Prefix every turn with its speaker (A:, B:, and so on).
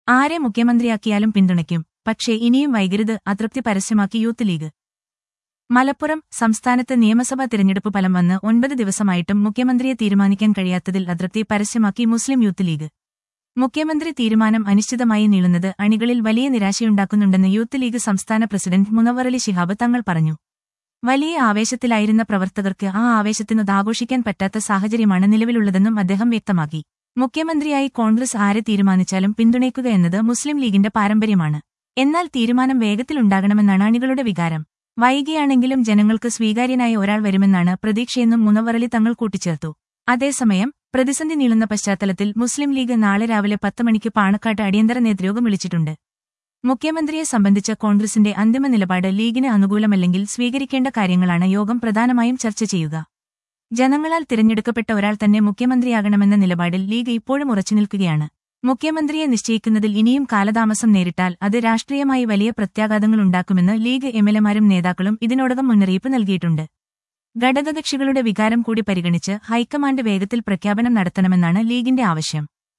A: ആരെ മുഖ്യമന്ത്രിയാക്കിയാലും പിന്തുണയ്ക്കും പക്ഷേ ഇനിയും വൈകരുത് അതൃപ്തി പരസ്യമാക്കി യൂത്ത് ലീഗ് മലപ്പുറം സംസ്ഥാനത്ത് നിയമസഭാ തിരഞ്ഞെടുപ്പ് ഫലം വന്ന് ഒൻപത് ദിവസമായിട്ടും മുഖ്യമന്ത്രിയെ തീരുമാനിക്കാൻ കഴിയാത്തതിൽ അതൃപ്തി പരസ്യമാക്കി മുസ്ലിം യൂത്ത് ലീഗ് മുഖ്യമന്ത്രി തീരുമാനം അനിശ്ചിതമായി നീളുന്നത് അണികളിൽ വലിയ നിരാശയുണ്ടാക്കുന്നുണ്ടെന്ന് യൂത്ത് ലീഗ് സംസ്ഥാന പ്രസിഡന്റ് മുനവറലി ശിഹാബ് തങ്ങൾ പറഞ്ഞു വലിയ ആവേശത്തിലായിരുന്ന പ്രവർത്തകർക്ക് ആ ആവേശത്തിനൊത് ആഘോഷിക്കാൻ പറ്റാത്ത സാഹചര്യമാണ് നിലവിലുള്ളതെന്നും അദ്ദേഹം വ്യക്തമാക്കി മുഖ്യമന്ത്രിയായി കോൺഗ്രസ് ആരെ തീരുമാനിച്ചാലും പിന്തുണയ്ക്കുക എന്നത് മുസ്ലിം ലീഗിന്റെ പാരമ്പര്യമാണ് എന്നാൽ തീരുമാനം വേഗത്തിലുണ്ടാകണമെന്നാണ് അണികളുടെ വികാരം വൈകിയാണെങ്കിലും ജനങ്ങൾക്ക് സ്വീകാര്യനായ ഒരാൾ വരുമെന്നാണ് പ്രതീക്ഷയെന്നും മുനവറലി തങ്ങൾ കൂട്ടിച്ചേർത്തു അതേസമയം പ്രതിസന്ധി നീളുന്ന പശ്ചാത്തലത്തിൽ മുസ്ലിം ലീഗ് നാളെ രാവിലെ പത്ത് മണിക്ക് പാണക്കാട്ട് അടിയന്തര നേതൃയോഗം വിളിച്ചിട്ടുണ്ട് മുഖ്യമന്ത്രിയെ സംബന്ധിച്ച കോൺഗ്രസിന്റെ അന്തിമ നിലപാട് ലീഗിന് അനുകൂലമല്ലെങ്കിൽ സ്വീകരിക്കേണ്ട കാര്യങ്ങളാണ് യോഗം പ്രധാനമായും ചർച്ച ചെയ്യുക ജനങ്ങളാൽ തിരഞ്ഞെടുക്കപ്പെട്ട ഒരാൾ തന്നെ മുഖ്യമന്ത്രിയാകണമെന്ന നിലപാടിൽ ലീഗ് ഇപ്പോഴും ഉറച്ചുനിൽക്കുകയാണ് മുഖ്യമന്ത്രിയെ നിശ്ചയിക്കുന്നതിൽ ഇനിയും കാലതാമസം നേരിട്ടാൽ അത് രാഷ്ട്രീയമായി വലിയ പ്രത്യാഘാതങ്ങളുണ്ടാക്കുമെന്ന് ലീഗ് എംഎൽഎമാരും നേതാക്കളും ഇതിനോടകം മുന്നറിയിപ്പ് നൽകിയിട്ടുണ്ട് ഘടകകക്ഷികളുടെ വികാരം കൂടി പരിഗണിച്ച് ഹൈക്കമാൻഡ് വേഗത്തിൽ പ്രഖ്യാപനം നടത്തണമെന്നാണ് ലീഗിന്റെ ആവശ്യം